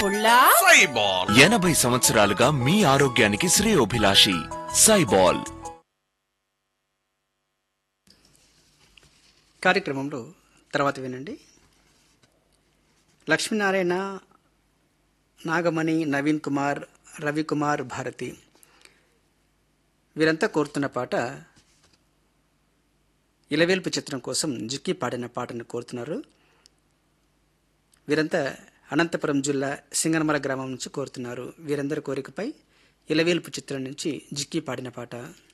పుల్లా సైబాల్ ఎనభై సంవత్సరాలుగా మీ ఆరోగ్యానికి శ్రేయోభిలాషి సైబాల్ కార్యక్రమంలో తర్వాత వినండి లక్ష్మీనారాయణ నాగమణి నవీన్ కుమార్ రవికుమార్ భారతి వీరంతా కోరుతున్న పాట ఇలవేల్పు చిత్రం కోసం జిక్కి పాడిన పాటను కోరుతున్నారు వీరంతా అనంతపురం జిల్లా సింగనమల గ్రామం నుంచి కోరుతున్నారు వీరందరి కోరికపై ఇలవేల్పు చిత్రం నుంచి జిక్కి పాడిన పాట